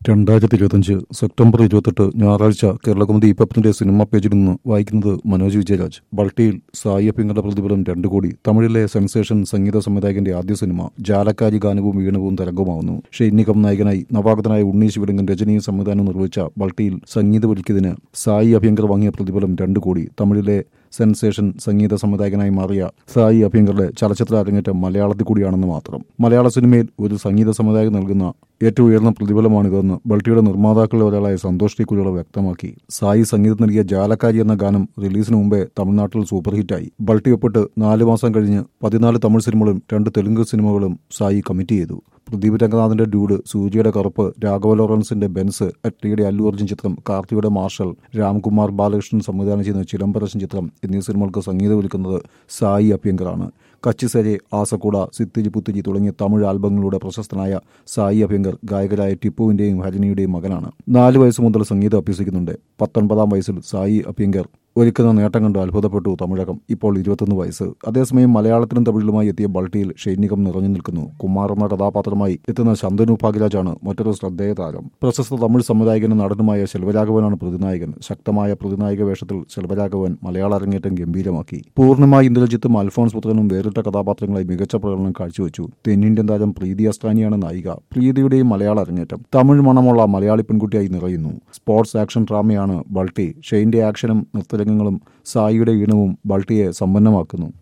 രണ്ടായിരത്തി ഇരുപത്തഞ്ച് സെപ്റ്റംബർ ഇരുപത്തെട്ട് ഞായറാഴ്ച കേരളകൗമുദി ഇപ്പത്തിന്റെ സിനിമാ പേജിൽ നിന്ന് വായിക്കുന്നത് മനോജ് വിജയരാജ് ബൾട്ടിയിൽ സായി അപ്പിങ്ങളുടെ പ്രതിഫലം രണ്ടു കോടി തമിഴിലെ സെൻസേഷൻ സംഗീത സംവിധായകന്റെ ആദ്യ സിനിമ ജാലക്കാരി ഗാനവും വീണവും തരംഗമാവുന്നു ഷെയ്നികം നായകനായി നവാഗതനായ ഉണ്ണി ശിവലിംഗൻ രചനയും സംവിധാനവും നിർവഹിച്ച ബൾട്ടിയിൽ സംഗീതമൊരുക്കിയതിന് സായി അഭ്യങ്കർ വാങ്ങിയ പ്രതിഫലം രണ്ടു കോടി തമിഴിലെ സെൻസേഷൻ സംഗീത സംവിധായകനായി മാറിയ സായി അഭ്യങ്കറുടെ ചലച്ചിത്ര അരങ്ങേറ്റം മലയാളത്തിൽ കൂടിയാണെന്ന് മാത്രം മലയാള സിനിമയിൽ ഒരു സംഗീത സംവിധായകൻ നൽകുന്ന ഏറ്റവും ഉയർന്ന പ്രതിഫലമാണിതെന്ന് ബൾട്ടിയുടെ നിർമ്മാതാക്കളിൽ ഒരാളായ സന്തോഷ് ടി കുരുള വ്യക്തമാക്കി സായി സംഗീതം നൽകിയ ജാലക്കാരി എന്ന ഗാനം റിലീസിന് മുമ്പേ തമിഴ്നാട്ടിൽ സൂപ്പർ ഹിറ്റായി ബൾട്ടി ഒപ്പിട്ട് നാല് മാസം കഴിഞ്ഞ് പതിനാല് തമിഴ് സിനിമകളും രണ്ട് തെലുങ്ക് സിനിമകളും സായി കമ്മിറ്റ് ചെയ്തു പ്രദീപ് രംഗനാഥിന്റെ ഡ്യൂഡ് സൂര്യയുടെ കറുപ്പ് രാഘവ ലോറൻസിന്റെ ബെൻസ് അറ്റ്ലിയുടെ അല്ലു അർജുൻ ചിത്രം കാർത്തിയുടെ മാർഷൽ രാംകുമാർ ബാലകൃഷ്ണൻ സംവിധാനം ചെയ്യുന്ന ചിലംബരശൻ ചിത്രം എന്നീ സിനിമകൾക്ക് സംഗീതം ഒരുക്കുന്നത് സായി അഭ്യങ്കറാണ് കച്ചിസരെ ആസക്കൂട സിത്തിജി പുത്തിജി തുടങ്ങിയ തമിഴ് ആൽബങ്ങളിലൂടെ പ്രശസ്തനായ സായി അഭ്യങ്കർ ഗായകരായ ടിപ്പുവിന്റെയും ഹരിണിയുടെയും മകനാണ് നാല് വയസ്സ് മുതൽ സംഗീതം അഭ്യസിക്കുന്നുണ്ട് പത്തൊൻപതാം വയസ്സിൽ സായി അഭ്യങ്കർ ഒരുക്കുന്ന നേട്ടം കണ്ട് അത്ഭുതപ്പെട്ടു തമിഴകം ഇപ്പോൾ ഇരുപത്തൊന്ന് വയസ്സ് അതേസമയം മലയാളത്തിലും തമിഴിലുമായി എത്തിയ ബൾട്ടിയിൽ ഷൈനികം നിറഞ്ഞു നിൽക്കുന്നു കുമാർ എന്ന കഥാപാത്രമായി എത്തുന്ന ശന്തനു ഭാഗ്യരാജാണ് മറ്റൊരു ശ്രദ്ധേയ താരം പ്രശസ്ത തമിഴ് സംവിധായകനും നടനുമായ ശെൽവരാഘവനാണ് പ്രതിനായകൻ ശക്തമായ പ്രതിനായക വേഷത്തിൽ ശെൽവരാഘവൻ മലയാള അരങ്ങേറ്റം ഗംഭീരമാക്കി പൂർണ്ണമായി ഇന്ദ്രജിത്തും അൽഫോൺസ് പുത്രനും വേറിട്ട കഥാപാത്രങ്ങളായി മികച്ച പ്രകടനം കാഴ്ചവെച്ചു തെന്നിന്ത്യൻ താരം പ്രീതി അസ്താനിയാണ് നായിക പ്രീതിയുടെയും മലയാള അരങ്ങേറ്റം തമിഴ് മണമുള്ള മലയാളി പെൺകുട്ടിയായി നിറയുന്നു സ്പോർട്സ് ആക്ഷൻ ഡ്രാമയാണ് ബൾട്ടി ഷെയ്ന്റെ ആക്ഷനും നൃത്തരംഗങ്ങളും സായിയുടെ ഈണവും ബൾട്ടിയെ സമ്പന്നമാക്കുന്നു